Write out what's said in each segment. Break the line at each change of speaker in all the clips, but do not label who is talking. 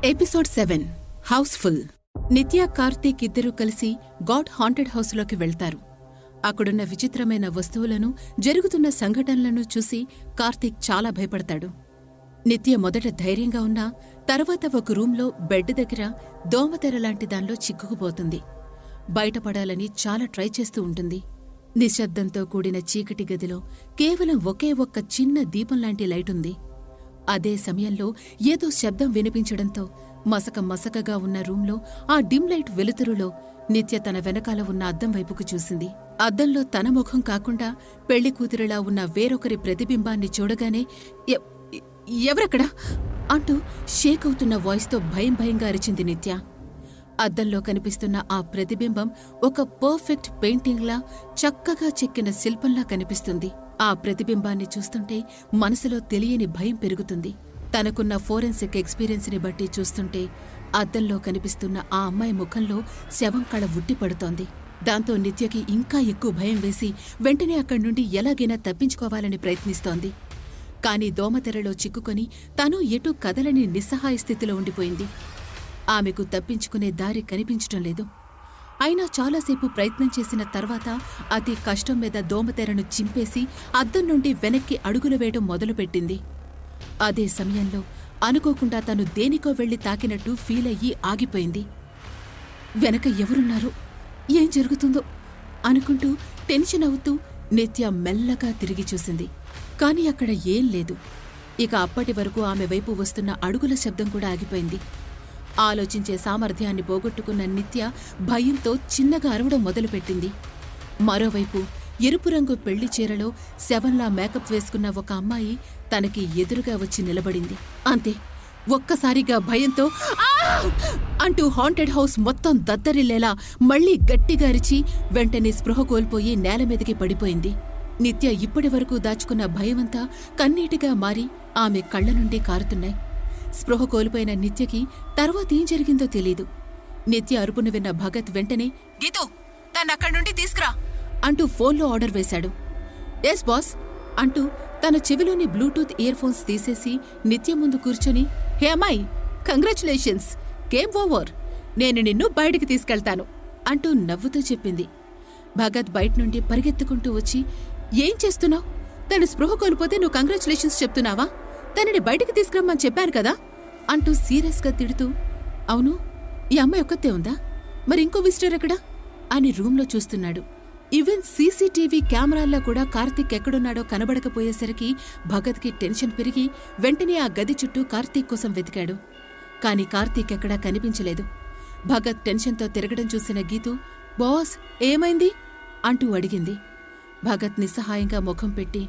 Episode seven Housefull నిత్య కార్తీక్ ఇద్దరూ కలిసి గాడ్ హాంటెడ్ హౌస్లోకి వెళ్తారు అక్కడున్న విచిత్రమైన వస్తువులను జరుగుతున్న సంఘటనలను చూసి కార్తీక్ చాలా భయపడతాడు నిత్య మొదట ధైర్యంగా ఉన్నా తర్వాత ఒక రూంలో బెడ్ దగ్గర దోమతెర లాంటి దానిలో చిక్కుకుపోతుంది బయటపడాలని చాలా ట్రై చేస్తూ ఉంటుంది నిశ్శబ్దంతో కూడిన చీకటి గదిలో కేవలం ఒకే ఒక్క చిన్న దీపం లాంటి లైట్ ఉంది అదే సమయంలో ఏదో శబ్దం వినిపించడంతో మసక మసకగా ఉన్న రూంలో ఆ డిమ్ లైట్ వెలుతురులో నిత్య తన వెనకాల ఉన్న అద్దం వైపుకు చూసింది అద్దంలో తన ముఖం కాకుండా పెళ్లి కూతురిలా ఉన్న వేరొకరి ప్రతిబింబాన్ని చూడగానే "ఎ- ఎ- ఎవరక్కడ అంటూ షేక్ అవుతున్న వాయిస్తో భయం భయంగా అరిచింది నిత్య అద్దంలో కనిపిస్తున్న ఆ ప్రతిబింబం ఒక పర్ఫెక్ట్ పెయింటింగ్లా చక్కగా చెక్కిన శిల్పంలా కనిపిస్తుంది ఆ ప్రతిబింబాన్ని చూస్తుంటే మనసులో తెలియని భయం పెరుగుతుంది తనకున్న ఫోరెన్సిక్ ఎక్స్పీరియన్స్ని బట్టి చూస్తుంటే అద్దంలో కనిపిస్తున్న ఆ అమ్మాయి ముఖంలో శవం కళ ఉట్టిపడుతోంది దాంతో నిత్యకి ఇంకా ఎక్కువ భయం వేసి వెంటనే అక్కడి నుండి ఎలాగైనా తప్పించుకోవాలని ప్రయత్నిస్తోంది కాని దోమతెరలో చిక్కుకొని తను ఎటూ కదలని నిస్సహాయ స్థితిలో ఉండిపోయింది ఆమెకు తప్పించుకునే దారి కనిపించటం లేదు అయినా చాలాసేపు ప్రయత్నం చేసిన తర్వాత అతి కష్టం మీద దోమతెరను చింపేసి అద్దం నుండి వెనక్కి అడుగులు వేయడం మొదలుపెట్టింది అదే సమయంలో అనుకోకుండా తను దేనికో వెళ్లి తాకినట్టు ఫీల్ అయ్యి ఆగిపోయింది వెనక ఎవరున్నారు ఏం జరుగుతుందో అనుకుంటూ టెన్షన్ అవుతూ నిత్య మెల్లగా తిరిగి చూసింది కాని అక్కడ ఏం లేదు ఇక అప్పటి వరకు ఆమె వైపు వస్తున్న అడుగుల శబ్దం కూడా ఆగిపోయింది ఆలోచించే సామర్థ్యాన్ని పోగొట్టుకున్న నిత్య భయంతో చిన్నగా అరవడం మొదలుపెట్టింది మరోవైపు ఎరుపు రంగు పెళ్లి చీరలో శవంలా మేకప్ వేసుకున్న ఒక అమ్మాయి తనకి ఎదురుగా వచ్చి నిలబడింది అంతే ఒక్కసారిగా భయంతో "ఆ!" అంటూ హాంటెడ్ హౌస్ మొత్తం దద్దరిల్లేలా మళ్లీ గట్టిగా అరిచి వెంటనే స్పృహ కోల్పోయి నేల మీదకి పడిపోయింది నిత్య ఇప్పటి వరకు దాచుకున్న భయమంతా కన్నీటిగా మారి ఆమె కళ్ల నుండి కారుతున్నాయి స్పృహ కోల్పోయిన నిత్యకి తర్వాత ఏం జరిగిందో తెలీదు నిత్య అరుపును విన్న భగత్ వెంటనే గీతూ తనక్కడి నుండి తీసుకురా అంటూ ఫోన్లో ఆర్డర్ వేశాడు ఎస్ బాస్ అంటూ తన చెవిలోని బ్లూటూత్ ఇయర్ ఫోన్స్ తీసేసి నిత్య ముందు కూర్చొని హే అమ్మాయి కంగ్రాచులేషన్స్ గేమ్ ఓవర్ నేను నిన్ను బయటికి తీసుకెళ్తాను అంటూ నవ్వుతూ చెప్పింది భగత్ బయట నుండి పరిగెత్తుకుంటూ వచ్చి ఏం చేస్తున్నావు తను స్పృహ కోల్పోతే నువ్వు కంగ్రాచులేషన్స్ చెప్తున్నావా తనని బయటికి తీసుకురమ్మని చెప్పాను కదా అంటూ సీరియస్గా తిడుతూ అవును ఈ అమ్మాయి ఒక్కతే ఉందా మరి ఇంకో విజిటర్ ఎక్కడా అని రూంలో చూస్తున్నాడు ఈవెన్ సీసీటీవీ కెమెరాల్లో కూడా కార్తీక్ ఎక్కడున్నాడో కనబడకపోయేసరికి భగత్కి టెన్షన్ పెరిగి వెంటనే ఆ గది చుట్టూ కార్తీక్ కోసం వెతికాడు కాని కార్తీక్ ఎక్కడా కనిపించలేదు భగత్ టెన్షన్తో తిరగడం చూసిన గీతు బాస్ ఏమైంది అంటూ అడిగింది భగత్ నిస్సహాయంగా ముఖం పెట్టి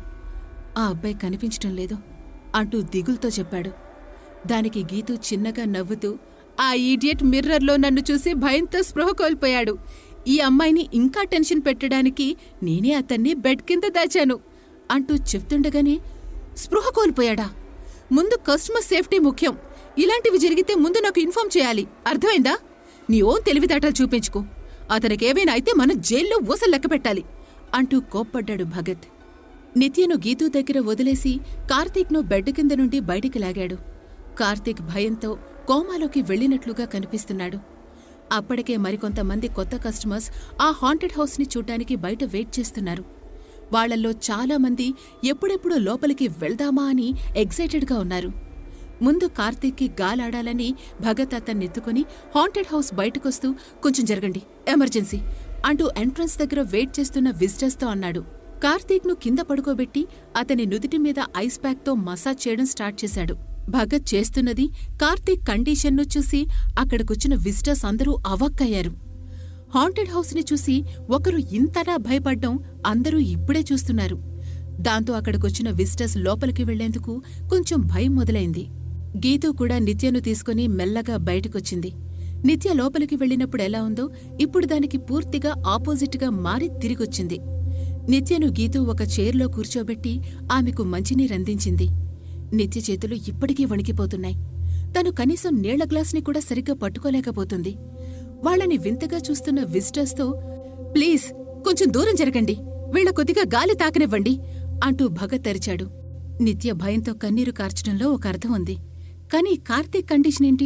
ఆ అబ్బాయి కనిపించటం లేదు అంటూ దిగుల్తో చెప్పాడు దానికి గీతు చిన్నగా నవ్వుతూ ఆ ఈడియట్ మిర్రర్లో నన్ను చూసి భయంతో స్పృహ కోల్పోయాడు ఈ అమ్మాయిని ఇంకా టెన్షన్ పెట్టడానికి నేనే అతన్ని బెడ్ కింద దాచాను అంటూ చెప్తుండగానే స్పృహ కోల్పోయాడా ముందు కస్టమర్ సేఫ్టీ ముఖ్యం ఇలాంటివి జరిగితే ముందు నాకు ఇన్ఫార్మ్ చేయాలి అర్థమైందా నీ ఓన్ తెలివితేటలు చూపించుకో అతనికేవైనా అయితే మనం జైల్లో ఊసలు లెక్క పెట్టాలి అంటూ కోప్పడ్డాడు భగత్ నిత్యను గీతూ దగ్గర వదిలేసి కార్తీక్ను బెడ్ కింద నుండి బయటికి లాగాడు కార్తీక్ భయంతో కోమాలోకి వెళ్ళినట్లుగా కనిపిస్తున్నాడు అప్పటికే మరికొంతమంది కొత్త కస్టమర్స్ ఆ హాంటెడ్ హౌస్ని చూడ్డానికి బయట వెయిట్ చేస్తున్నారు వాళ్ళల్లో చాలా మంది ఎప్పుడెప్పుడు లోపలికి వెళ్దామా అని ఎగ్జైటెడ్గా ఉన్నారు ముందు కార్తీక్కి గాలాడాలని భగత్ అతన్ని ఎత్తుకుని హాంటెడ్ హౌస్ బయటకొస్తూ కొంచెం జరగండి ఎమర్జెన్సీ అంటూ ఎంట్రన్స్ దగ్గర వెయిట్ చేస్తున్న విజిటర్స్తో అన్నాడు కార్తీక్ను కింద పడుకోబెట్టి అతని నుదిటి మీద ఐస్ ప్యాక్తో మసాజ్ చేయడం స్టార్ట్ చేశాడు భగత్ చేస్తున్నది కార్తీక్ కండిషన్ను చూసి అక్కడికొచ్చిన విజిటర్స్ అందరూ అవాక్కయ్యారు హాంటెడ్ హౌస్ని చూసి ఒకరు ఇంతలా భయపడ్డం అందరూ ఇప్పుడే చూస్తున్నారు దాంతో అక్కడికొచ్చిన విజిటర్స్ లోపలికి వెళ్లేందుకు కొంచెం భయం మొదలైంది గీతు కూడా నిత్యను తీసుకుని మెల్లగా బయటకొచ్చింది నిత్య లోపలికి వెళ్ళినప్పుడు ఎలా ఉందో ఇప్పుడు దానికి పూర్తిగా ఆపోజిట్గా మారి తిరిగొచ్చింది నిత్యను గీతు ఒక చైర్లో కూర్చోబెట్టి ఆమెకు మంచినీరందించింది నిత్య చేతులు ఇప్పటికీ వణికిపోతున్నాయి తను కనీసం నీళ్ల గ్లాస్ని కూడా సరిగ్గా పట్టుకోలేకపోతుంది వాళ్ళని వింతగా చూస్తున్న విజిటర్స్తో ప్లీజ్ కొంచెం దూరం జరగండి వీళ్ళ కొద్దిగా గాలి తాకనివ్వండి అంటూ భగత్ తెరిచాడు నిత్య భయంతో కన్నీరు కార్చడంలో ఒక అర్థం ఉంది కాని కార్తీక్ కండిషన్ ఏంటి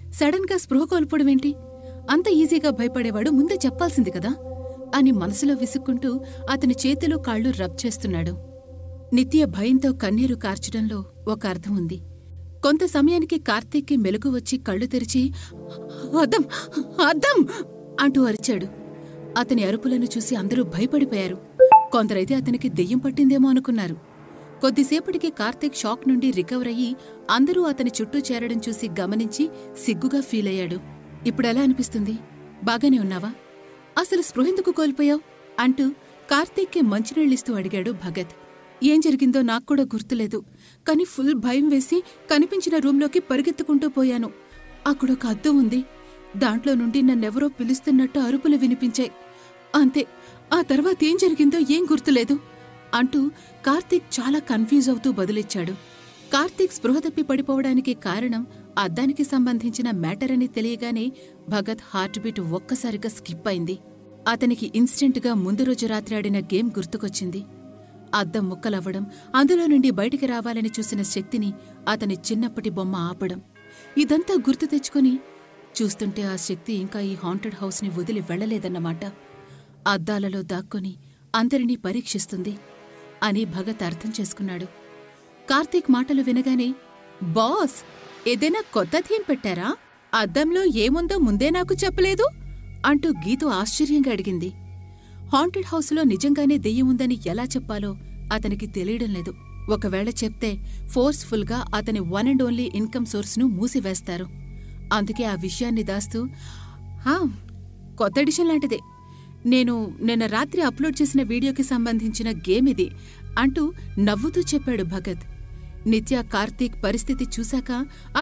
సడన్గా స్పృహ కోల్పోవడమేంటి అంత ఈజీగా భయపడేవాడు ముందే చెప్పాల్సింది కదా అని మనసులో విసుక్కుంటూ అతని చేతులు కాళ్ళు రబ్ చేస్తున్నాడు నిత్య భయంతో కన్నీరు కార్చడంలో ఒక అర్థం ఉంది కొంత సమయానికి కార్తీక్కి మెలకు వచ్చి కళ్ళు తెరిచి అద్దం అద్దం అంటూ అరిచాడు అతని అరుపులను చూసి అందరూ భయపడిపోయారు కొందరైతే అతనికి దెయ్యం పట్టిందేమో అనుకున్నారు కొద్దిసేపటికి కార్తీక్ షాక్ నుండి రికవర్ అయ్యి అందరూ అతని చుట్టూ చేరడం చూసి గమనించి సిగ్గుగా ఫీల్ అయ్యాడు ఇప్పుడెలా అనిపిస్తుంది బాగానే ఉన్నావా అసలు స్పృహెందుకు కోల్పోయావు అంటూ కార్తీక్కి మంచినీళ్ళిస్తూ అడిగాడు భగత్ ఏం జరిగిందో నాకు కూడా గుర్తులేదు కానీ ఫుల్ భయం వేసి కనిపించిన రూంలోకి పరిగెత్తుకుంటూ పోయాను అక్కడొక అద్దం ఉంది దాంట్లో నుండి నన్నెవరో పిలుస్తున్నట్టు అరుపులు వినిపించాయి అంతే ఆ తర్వాత ఏం జరిగిందో ఏం గుర్తులేదు అంటూ కార్తీక్ చాలా కన్ఫ్యూజ్ అవుతూ బదులిచ్చాడు కార్తీక్ స్పృహ తప్పి పడిపోవడానికి కారణం అద్దానికి సంబంధించిన మ్యాటర్ అని తెలియగానే భగత్ హార్ట్ బీట్ ఒక్కసారిగా స్కిప్ అయింది అతనికి ఇన్స్టెంట్గా ముందు రోజు రాత్రి ఆడిన గేమ్ గుర్తుకొచ్చింది అద్దం ముక్కలవ్వడం అందులో నుండి బయటికి రావాలని చూసిన శక్తిని అతని చిన్నప్పటి బొమ్మ ఆపడం ఇదంతా గుర్తు తెచ్చుకొని చూస్తుంటే ఆ శక్తి ఇంకా ఈ హాంటెడ్ హౌస్ని వదిలి వెళ్లలేదన్నమాట అద్దాలలో దాక్కొని అందరినీ పరీక్షిస్తుంది అని భగత్ అర్థం చేసుకున్నాడు కార్తీక్ మాటలు వినగానే బాస్ ఏదైనా కొత్త థీమ్ పెట్టారా అద్దంలో ఏముందో ముందే నాకు చెప్పలేదు అంటూ గీతు ఆశ్చర్యంగా అడిగింది హాంటెడ్ హౌస్లో నిజంగానే దెయ్యం ఉందని ఎలా చెప్పాలో అతనికి తెలియడం లేదు ఒకవేళ చెప్తే ఫోర్స్ఫుల్గా అతని వన్ అండ్ ఓన్లీ ఇన్కమ్ సోర్స్ను మూసివేస్తారు అందుకే ఆ విషయాన్ని దాస్తూ "హా, కొత్త ఎడిషన్ లాంటిదే నేను నిన్న రాత్రి అప్లోడ్ చేసిన వీడియోకి సంబంధించిన గేమ్ ఇది అంటూ నవ్వుతూ చెప్పాడు భగత్ నిత్య కార్తీక్ పరిస్థితి చూశాక "ఆ,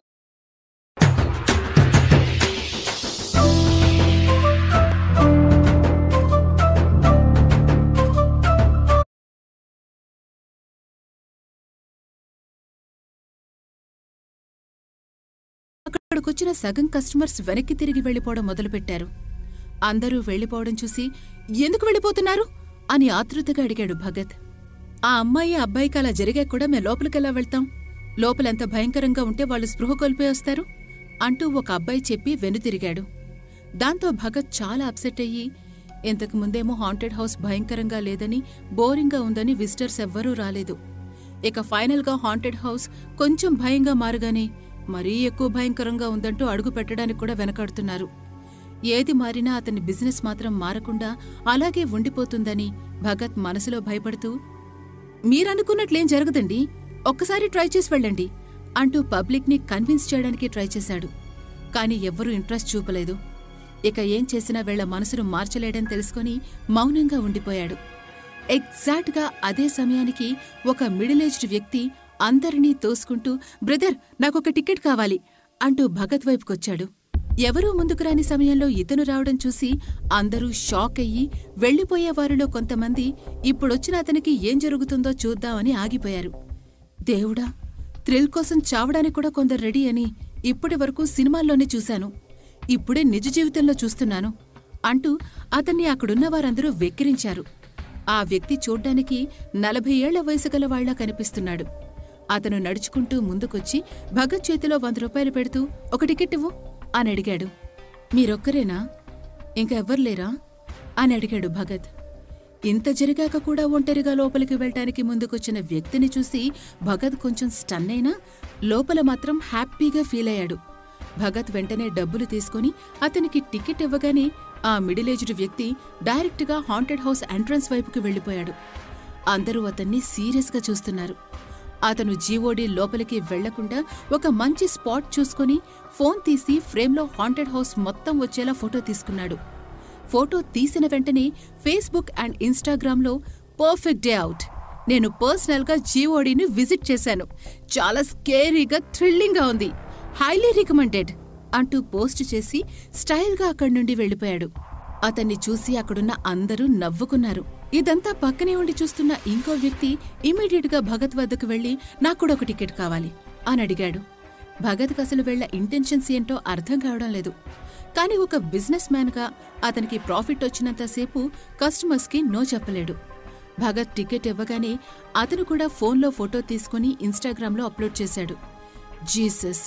అక్కడికొచ్చిన సగం కస్టమర్స్ వెనక్కి తిరిగి వెళ్ళిపోవడం మొదలుపెట్టారు అందరూ వెళ్ళిపోవడం చూసి ఎందుకు వెళ్ళిపోతున్నారు అని ఆతృతగా అడిగాడు భగత్ ఆ అమ్మాయి అబ్బాయికి అలా జరిగా కూడా మేము లోపలికెలా వెళ్తాం లోపలెంత భయంకరంగా ఉంటే వాళ్ళు స్పృహ కోల్పోయి వస్తారు అంటూ ఒక అబ్బాయి చెప్పి వెనుతిరిగాడు దాంతో భగత్ చాలా అప్సెట్ అయ్యి ఇంతకు ముందేమో హాంటెడ్ హౌస్ భయంకరంగా లేదని బోరింగ్గా ఉందని విజిటర్స్ ఎవ్వరూ రాలేదు ఇక ఫైనల్గా హాంటెడ్ హౌస్ కొంచెం భయంగా మారుగానే మరీ ఎక్కువ భయంకరంగా ఉందంటూ అడుగు పెట్టడానికి కూడా వెనకాడుతున్నారు ఏది మారినా అతని బిజినెస్ మాత్రం మారకుండా అలాగే ఉండిపోతుందని భగత్ మనసులో భయపడుతూ మీరనుకున్నట్లేం జరగదండి ఒక్కసారి ట్రై చేసి వెళ్ళండి అంటూ పబ్లిక్ని కన్విన్స్ చేయడానికి ట్రై చేశాడు కానీ ఎవ్వరూ ఇంట్రెస్ట్ చూపలేదు ఇక ఏం చేసినా వీళ్ల మనసును మార్చలేడని తెలుసుకొని మౌనంగా ఉండిపోయాడు ఎగ్జాక్ట్గా అదే సమయానికి ఒక మిడిల్ ఏజ్డ్ వ్యక్తి అందరినీ తోసుకుంటూ బ్రదర్ నాకొక టికెట్ కావాలి అంటూ భగత్ వైపుకొచ్చాడు ఎవరూ ముందుకు రాని సమయంలో ఇతను రావడం చూసి అందరూ షాక్ అయ్యి వెళ్లిపోయే వారిలో కొంతమంది ఇప్పుడొచ్చిన అతనికి ఏం జరుగుతుందో చూద్దామని ఆగిపోయారు దేవుడా థ్రిల్ కోసం చావడానికి కూడా కొందరు రెడీ అని ఇప్పటి వరకు సినిమాల్లోనే చూశాను ఇప్పుడే నిజ జీవితంలో చూస్తున్నాను అంటూ అతన్ని అక్కడున్న వారందరూ వెక్కిరించారు ఆ వ్యక్తి చూడ్డానికి నలభై ఏళ్ల వయసు గల వాళ్లా కనిపిస్తున్నాడు అతను నడుచుకుంటూ ముందుకొచ్చి భగత్ చేతిలో వంద రూపాయలు పెడుతూ ఒక టికెట్ ఇవ్వు అని అడిగాడు మీరొక్కరేనా ఇంకా ఎవ్వరు లేరా అని అడిగాడు భగత్ ఇంత జరిగాక కూడా ఒంటరిగా లోపలికి వెళ్ళటానికి ముందుకొచ్చిన వ్యక్తిని చూసి భగత్ కొంచెం స్టన్ అయినా లోపల మాత్రం హ్యాపీగా ఫీల్ అయ్యాడు భగత్ వెంటనే డబ్బులు తీసుకుని అతనికి టికెట్ ఇవ్వగానే ఆ మిడిల్ ఏజ్డ్ వ్యక్తి డైరెక్ట్గా హాంటెడ్ హౌస్ ఎంట్రన్స్ వైపుకి వెళ్ళిపోయాడు అందరూ అతన్ని సీరియస్గా చూస్తున్నారు అతను జీవోడి లోపలికి వెళ్లకుండా ఒక మంచి స్పాట్ చూసుకుని ఫోన్ తీసి ఫ్రేమ్లో హాంటెడ్ హౌస్ మొత్తం వచ్చేలా ఫోటో తీసుకున్నాడు ఫోటో తీసిన వెంటనే ఫేస్బుక్ అండ్ ఇన్స్టాగ్రామ్లో పర్ఫెక్ట్ డే అవుట్ నేను పర్సనల్గా జీఓడిని విజిట్ చేశాను చాలా స్కేరీగా థ్రిల్లింగ్గా ఉంది హైలీ రికమెండెడ్ అంటూ పోస్ట్ చేసి స్టైల్గా అక్కడి నుండి వెళ్ళిపోయాడు అతన్ని చూసి అక్కడున్న అందరూ నవ్వుకున్నారు ఇదంతా పక్కనే ఉండి చూస్తున్న ఇంకో వ్యక్తి ఇమీడియట్గా భగత్ వద్దకు వెళ్లి నాకు కూడా ఒక టికెట్ కావాలి అని అడిగాడు భగత్కి అసలు వెళ్ల ఇంటెన్షన్స్ ఏంటో అర్థం కావడం లేదు కానీ ఒక బిజినెస్ మ్యాన్గా అతనికి ప్రాఫిట్ వచ్చినంతసేపు కస్టమర్స్కి నో చెప్పలేడు భగత్ టికెట్ ఇవ్వగానే అతను కూడా ఫోన్లో ఫోటో తీసుకుని ఇన్స్టాగ్రామ్లో అప్లోడ్ చేశాడు జీసస్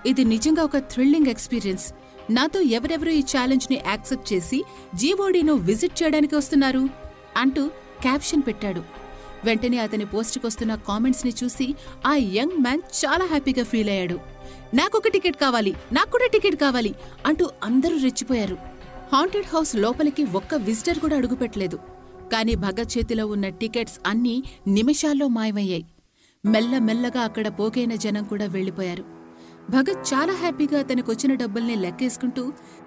ఇది నిజంగా ఒక థ్రిల్లింగ్ ఎక్స్పీరియన్స్ నాతో ఎవరెవరు ఈ ఛాలెంజ్ని యాక్సెప్ట్ చేసి జీవోడీను విజిట్ చేయడానికి వస్తున్నారు అంటూ క్యాప్షన్ పెట్టాడు వెంటనే అతని పోస్టుకొస్తున్న కామెంట్స్ని చూసి ఆ యంగ్ మ్యాన్ చాలా హ్యాపీగా ఫీల్ అయ్యాడు నాకొక టికెట్ కావాలి నాకు కూడా టికెట్ కావాలి అంటూ అందరూ రెచ్చిపోయారు హాంటెడ్ హౌస్ లోపలికి ఒక్క విజిటర్ కూడా అడుగుపెట్టలేదు కానీ భగత్ చేతిలో ఉన్న టికెట్స్ అన్నీ నిమిషాల్లో మాయమయ్యాయి మెల్లమెల్లగా అక్కడ పోగైన జనం కూడా వెళ్ళిపోయారు భగత్ చాలా హ్యాపీగా తనకొచ్చిన డబ్బుల్ని లెక్కేసుకుంటూ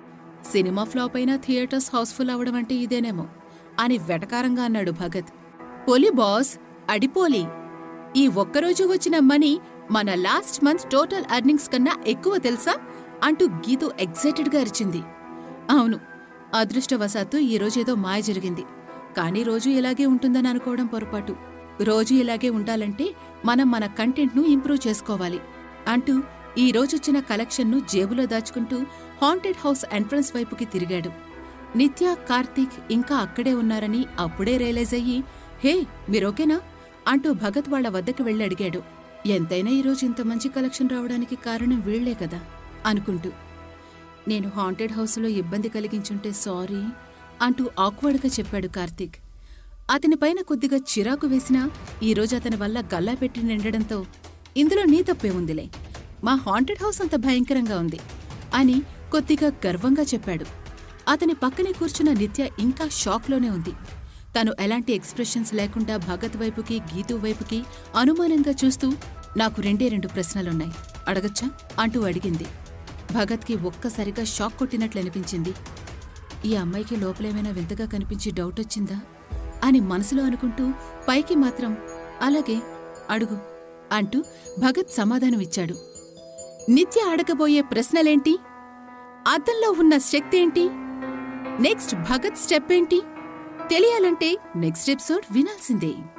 సినిమా ఫ్లాప్ అయినా థియేటర్స్ హౌస్ఫుల్ అవడం అంటే ఇదేనేమో అని వెటకారంగా అన్నాడు భగత్ పోలి బాస్ అడిపోలి ఈ ఒక్కరోజు వచ్చిన మనీ మన లాస్ట్ మంత్ టోటల్ అర్నింగ్స్ కన్నా ఎక్కువ తెలుసా అంటూ గీతు ఎగ్జైటెడ్గా అరిచింది అవును అదృష్టవశాత్తు ఈ రోజేదో మాయ జరిగింది కానీ రోజు ఇలాగే ఉంటుందని అనుకోవడం పొరపాటు రోజు ఇలాగే ఉండాలంటే మనం మన కంటెంట్ను ఇంప్రూవ్ చేసుకోవాలి అంటూ ఈ రోజొచ్చిన కలెక్షన్ను జేబులో దాచుకుంటూ హాంటెడ్ హౌస్ ఎంట్రన్స్ వైపుకి తిరిగాడు నిత్య కార్తీక్ ఇంకా అక్కడే ఉన్నారని అప్పుడే రియలైజ్ అయ్యి హే మీరోకేనా అంటూ భగత్ వాళ్ల వద్దకు వెళ్ళి అడిగాడు ఎంతైనా ఈరోజు ఇంత మంచి కలెక్షన్ రావడానికి కారణం వీళ్లే కదా అనుకుంటూ నేను హాంటెడ్ హౌస్లో ఇబ్బంది కలిగించుంటే సారీ అంటూ ఆక్వర్డ్గా చెప్పాడు కార్తీక్ అతనిపైన కొద్దిగా చిరాకు వేసినా ఈరోజు అతని వల్ల గల్లా పెట్టి నిండడంతో ఇందులో నీ తప్పే ఉందిలే మా హాంటెడ్ హౌస్ అంత భయంకరంగా ఉంది అని కొద్దిగా గర్వంగా చెప్పాడు అతని పక్కనే కూర్చున్న నిత్య ఇంకా షాక్లోనే ఉంది తను ఎలాంటి ఎక్స్ప్రెషన్స్ లేకుండా భగత్ వైపుకి గీతు వైపుకి అనుమానంగా చూస్తూ నాకు రెండే రెండు ప్రశ్నలున్నాయి అడగచ్చా అంటూ అడిగింది భగత్కి ఒక్కసారిగా షాక్ కొట్టినట్లు అనిపించింది ఈ అమ్మాయికి లోపలేమైనా వింతగా కనిపించి డౌట్ వచ్చిందా అని మనసులో అనుకుంటూ పైకి మాత్రం అలాగే అడుగు అంటూ భగత్ సమాధానమిచ్చాడు నిత్య అడగబోయే ప్రశ్నలేంటి అద్దంలో ఉన్న శక్తి ఏంటి నెక్స్ట్ భగత్ స్టెప్ ఏంటి తెలియాలంటే నెక్స్ట్ ఎపిసోడ్ వినాల్సిందే